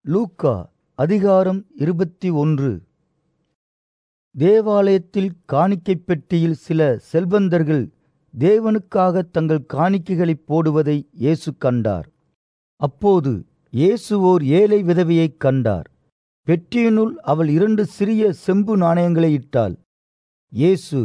லூக்கா அதிகாரம் இருபத்தி ஒன்று தேவாலயத்தில் காணிக்கைப் பெட்டியில் சில செல்வந்தர்கள் தேவனுக்காக தங்கள் காணிக்கைகளைப் போடுவதை இயேசு கண்டார் அப்போது இயேசு ஓர் ஏழை விதவையைக் கண்டார் பெட்டியினுள் அவள் இரண்டு சிறிய செம்பு நாணயங்களை இட்டாள் இயேசு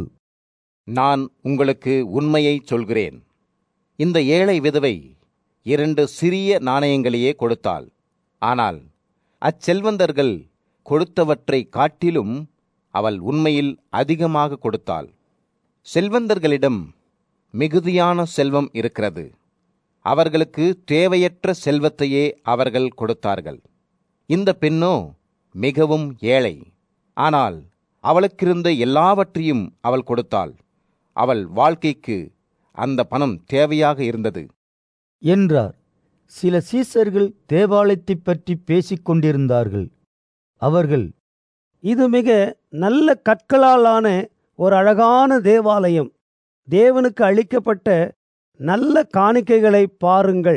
நான் உங்களுக்கு உண்மையை சொல்கிறேன் இந்த ஏழை விதவை இரண்டு சிறிய நாணயங்களையே கொடுத்தாள் ஆனால் அச்செல்வந்தர்கள் கொடுத்தவற்றை காட்டிலும் அவள் உண்மையில் அதிகமாக கொடுத்தாள் செல்வந்தர்களிடம் மிகுதியான செல்வம் இருக்கிறது அவர்களுக்கு தேவையற்ற செல்வத்தையே அவர்கள் கொடுத்தார்கள் இந்த பெண்ணோ மிகவும் ஏழை ஆனால் அவளுக்கிருந்த எல்லாவற்றையும் அவள் கொடுத்தாள் அவள் வாழ்க்கைக்கு அந்த பணம் தேவையாக இருந்தது என்றார் சில சீசர்கள் தேவாலயத்தைப் பற்றி பேசிக் கொண்டிருந்தார்கள் அவர்கள் இது மிக நல்ல கற்களாலான ஒரு அழகான தேவாலயம் தேவனுக்கு அளிக்கப்பட்ட நல்ல காணிக்கைகளை பாருங்கள்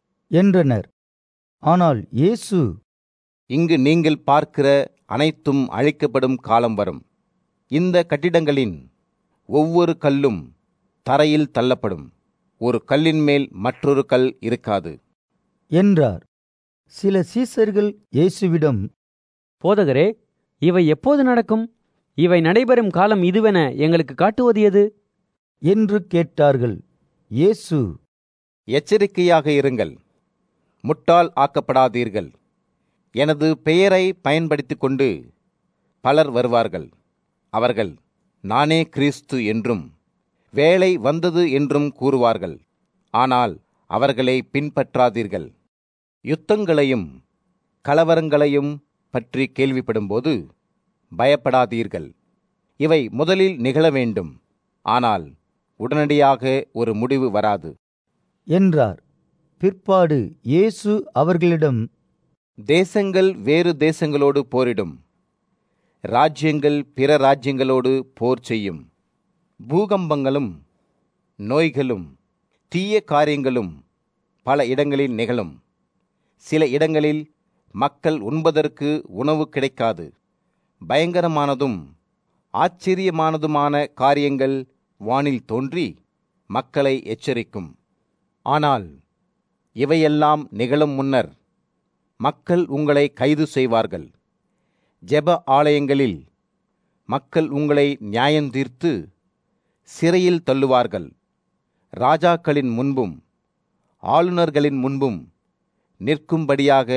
என்றனர் ஆனால் இயேசு இங்கு நீங்கள் பார்க்கிற அனைத்தும் அழிக்கப்படும் காலம் வரும் இந்த கட்டிடங்களின் ஒவ்வொரு கல்லும் தரையில் தள்ளப்படும் ஒரு கல்லின் மேல் மற்றொரு கல் இருக்காது என்றார் சில சீசர்கள் இயேசுவிடம் போதகரே இவை எப்போது நடக்கும் இவை நடைபெறும் காலம் இதுவென எங்களுக்கு காட்டுவது எது என்று கேட்டார்கள் இயேசு எச்சரிக்கையாக இருங்கள் முட்டாள் ஆக்கப்படாதீர்கள் எனது பெயரை பயன்படுத்திக் கொண்டு பலர் வருவார்கள் அவர்கள் நானே கிறிஸ்து என்றும் வேலை வந்தது என்றும் கூறுவார்கள் ஆனால் அவர்களை பின்பற்றாதீர்கள் யுத்தங்களையும் கலவரங்களையும் பற்றி கேள்விப்படும்போது பயப்படாதீர்கள் இவை முதலில் நிகழ வேண்டும் ஆனால் உடனடியாக ஒரு முடிவு வராது என்றார் பிற்பாடு இயேசு அவர்களிடம் தேசங்கள் வேறு தேசங்களோடு போரிடும் ராஜ்யங்கள் பிற ராஜ்யங்களோடு போர் செய்யும் பூகம்பங்களும் நோய்களும் தீய காரியங்களும் பல இடங்களில் நிகழும் சில இடங்களில் மக்கள் உண்பதற்கு உணவு கிடைக்காது பயங்கரமானதும் ஆச்சரியமானதுமான காரியங்கள் வானில் தோன்றி மக்களை எச்சரிக்கும் ஆனால் இவையெல்லாம் நிகழும் முன்னர் மக்கள் உங்களை கைது செய்வார்கள் ஜெப ஆலயங்களில் மக்கள் உங்களை நியாயந்தீர்த்து சிறையில் தள்ளுவார்கள் ராஜாக்களின் முன்பும் ஆளுநர்களின் முன்பும் நிற்கும்படியாக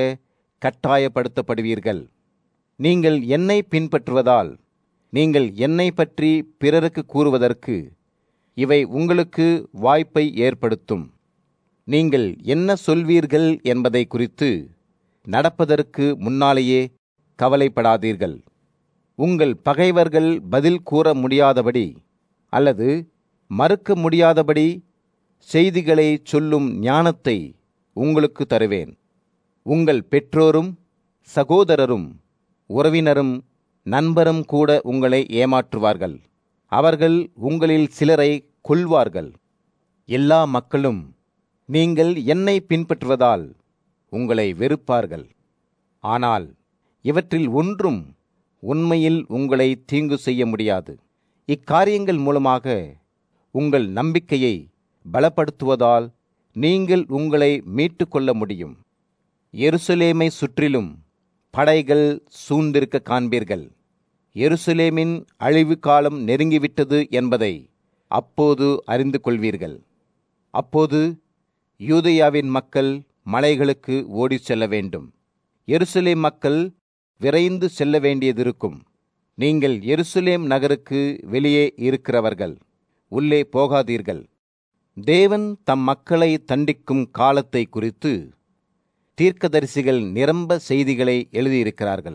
கட்டாயப்படுத்தப்படுவீர்கள் நீங்கள் என்னை பின்பற்றுவதால் நீங்கள் என்னை பற்றி பிறருக்கு கூறுவதற்கு இவை உங்களுக்கு வாய்ப்பை ஏற்படுத்தும் நீங்கள் என்ன சொல்வீர்கள் என்பதை குறித்து நடப்பதற்கு முன்னாலேயே கவலைப்படாதீர்கள் உங்கள் பகைவர்கள் பதில் கூற முடியாதபடி அல்லது மறுக்க முடியாதபடி செய்திகளை சொல்லும் ஞானத்தை உங்களுக்கு தருவேன் உங்கள் பெற்றோரும் சகோதரரும் உறவினரும் நண்பரும் கூட உங்களை ஏமாற்றுவார்கள் அவர்கள் உங்களில் சிலரை கொல்வார்கள் எல்லா மக்களும் நீங்கள் என்னை பின்பற்றுவதால் உங்களை வெறுப்பார்கள் ஆனால் இவற்றில் ஒன்றும் உண்மையில் உங்களை தீங்கு செய்ய முடியாது இக்காரியங்கள் மூலமாக உங்கள் நம்பிக்கையை பலப்படுத்துவதால் நீங்கள் உங்களை மீட்டுக்கொள்ள முடியும் எருசலேமை சுற்றிலும் படைகள் சூழ்ந்திருக்க காண்பீர்கள் எருசலேமின் அழிவு காலம் நெருங்கிவிட்டது என்பதை அப்போது அறிந்து கொள்வீர்கள் அப்போது யூதயாவின் மக்கள் மலைகளுக்கு ஓடிச் செல்ல வேண்டும் எருசலேம் மக்கள் விரைந்து செல்ல வேண்டியதிருக்கும் நீங்கள் எருசலேம் நகருக்கு வெளியே இருக்கிறவர்கள் உள்ளே போகாதீர்கள் தேவன் தம் மக்களை தண்டிக்கும் காலத்தை குறித்து தீர்க்கதரிசிகள் நிரம்ப செய்திகளை எழுதியிருக்கிறார்கள்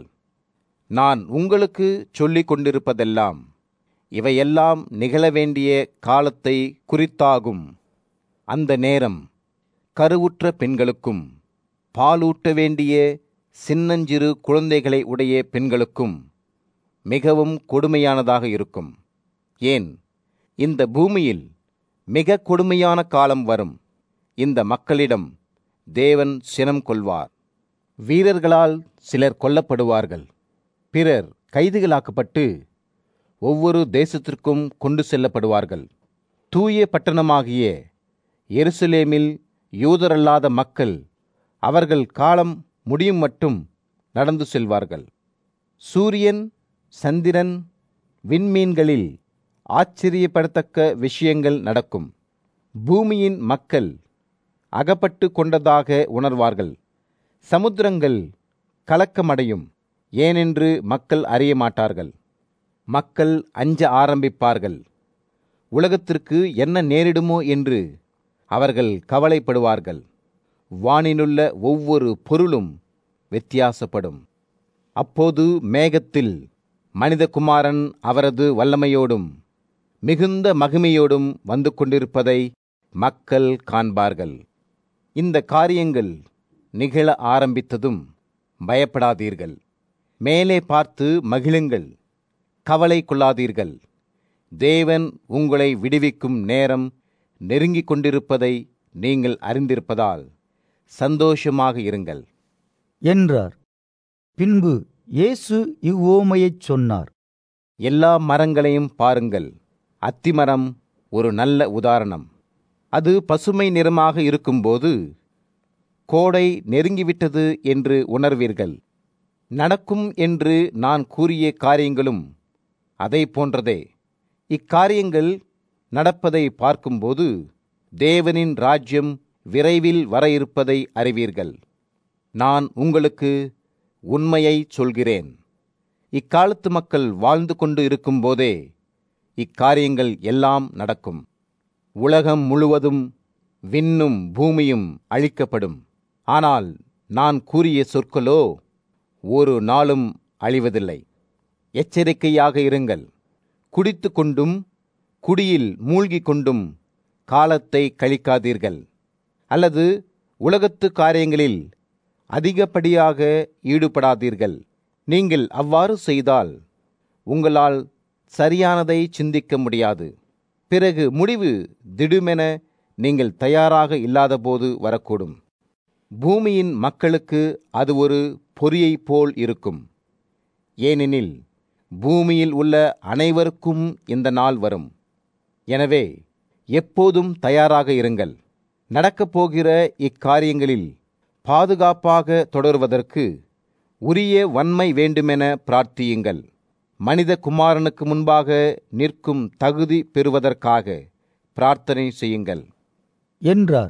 நான் உங்களுக்கு சொல்லிக் கொண்டிருப்பதெல்லாம் இவையெல்லாம் நிகழ வேண்டிய காலத்தை குறித்தாகும் அந்த நேரம் கருவுற்ற பெண்களுக்கும் பாலூட்ட வேண்டிய சின்னஞ்சிறு குழந்தைகளை உடைய பெண்களுக்கும் மிகவும் கொடுமையானதாக இருக்கும் ஏன் இந்த பூமியில் மிக கொடுமையான காலம் வரும் இந்த மக்களிடம் தேவன் சினம் கொள்வார் வீரர்களால் சிலர் கொல்லப்படுவார்கள் பிறர் கைதிகளாக்கப்பட்டு ஒவ்வொரு தேசத்திற்கும் கொண்டு செல்லப்படுவார்கள் தூய பட்டணமாகிய எருசலேமில் யூதரல்லாத மக்கள் அவர்கள் காலம் முடியும் மட்டும் நடந்து செல்வார்கள் சூரியன் சந்திரன் விண்மீன்களில் ஆச்சரியப்படத்தக்க விஷயங்கள் நடக்கும் பூமியின் மக்கள் அகப்பட்டு கொண்டதாக உணர்வார்கள் சமுத்திரங்கள் கலக்கமடையும் ஏனென்று மக்கள் அறிய மாட்டார்கள் மக்கள் அஞ்ச ஆரம்பிப்பார்கள் உலகத்திற்கு என்ன நேரிடுமோ என்று அவர்கள் கவலைப்படுவார்கள் வானிலுள்ள ஒவ்வொரு பொருளும் வித்தியாசப்படும் அப்போது மேகத்தில் மனிதகுமாரன் அவரது வல்லமையோடும் மிகுந்த மகிமையோடும் வந்து கொண்டிருப்பதை மக்கள் காண்பார்கள் இந்த காரியங்கள் நிகழ ஆரம்பித்ததும் பயப்படாதீர்கள் மேலே பார்த்து மகிழுங்கள் கவலை கொள்ளாதீர்கள் தேவன் உங்களை விடுவிக்கும் நேரம் நெருங்கிக் கொண்டிருப்பதை நீங்கள் அறிந்திருப்பதால் சந்தோஷமாக இருங்கள் என்றார் பின்பு இயேசு இவ்வோமையைச் சொன்னார் எல்லா மரங்களையும் பாருங்கள் அத்திமரம் ஒரு நல்ல உதாரணம் அது பசுமை நிறமாக இருக்கும்போது கோடை நெருங்கிவிட்டது என்று உணர்வீர்கள் நடக்கும் என்று நான் கூறிய காரியங்களும் அதை போன்றதே இக்காரியங்கள் நடப்பதை பார்க்கும்போது தேவனின் ராஜ்யம் விரைவில் வர இருப்பதை அறிவீர்கள் நான் உங்களுக்கு உண்மையை சொல்கிறேன் இக்காலத்து மக்கள் வாழ்ந்து கொண்டு இருக்கும்போதே இக்காரியங்கள் எல்லாம் நடக்கும் உலகம் முழுவதும் விண்ணும் பூமியும் அழிக்கப்படும் ஆனால் நான் கூறிய சொற்களோ ஒரு நாளும் அழிவதில்லை எச்சரிக்கையாக இருங்கள் குடித்து கொண்டும் குடியில் மூழ்கிக் கொண்டும் காலத்தை கழிக்காதீர்கள் அல்லது உலகத்து காரியங்களில் அதிகப்படியாக ஈடுபடாதீர்கள் நீங்கள் அவ்வாறு செய்தால் உங்களால் சரியானதை சிந்திக்க முடியாது பிறகு முடிவு திடுமென நீங்கள் தயாராக இல்லாதபோது வரக்கூடும் பூமியின் மக்களுக்கு அது ஒரு பொறியைப் போல் இருக்கும் ஏனெனில் பூமியில் உள்ள அனைவருக்கும் இந்த நாள் வரும் எனவே எப்போதும் தயாராக இருங்கள் நடக்கப் போகிற இக்காரியங்களில் பாதுகாப்பாக தொடருவதற்கு உரிய வன்மை வேண்டுமென பிரார்த்தியுங்கள் மனித குமாரனுக்கு முன்பாக நிற்கும் தகுதி பெறுவதற்காக பிரார்த்தனை செய்யுங்கள் என்றார்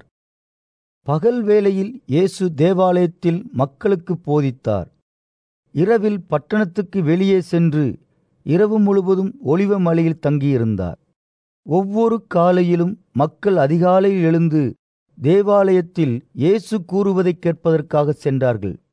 பகல் வேளையில் இயேசு தேவாலயத்தில் மக்களுக்கு போதித்தார் இரவில் பட்டணத்துக்கு வெளியே சென்று இரவு முழுவதும் ஒளிவ மலையில் தங்கியிருந்தார் ஒவ்வொரு காலையிலும் மக்கள் அதிகாலையில் எழுந்து தேவாலயத்தில் இயேசு கூறுவதைக் கேட்பதற்காக சென்றார்கள்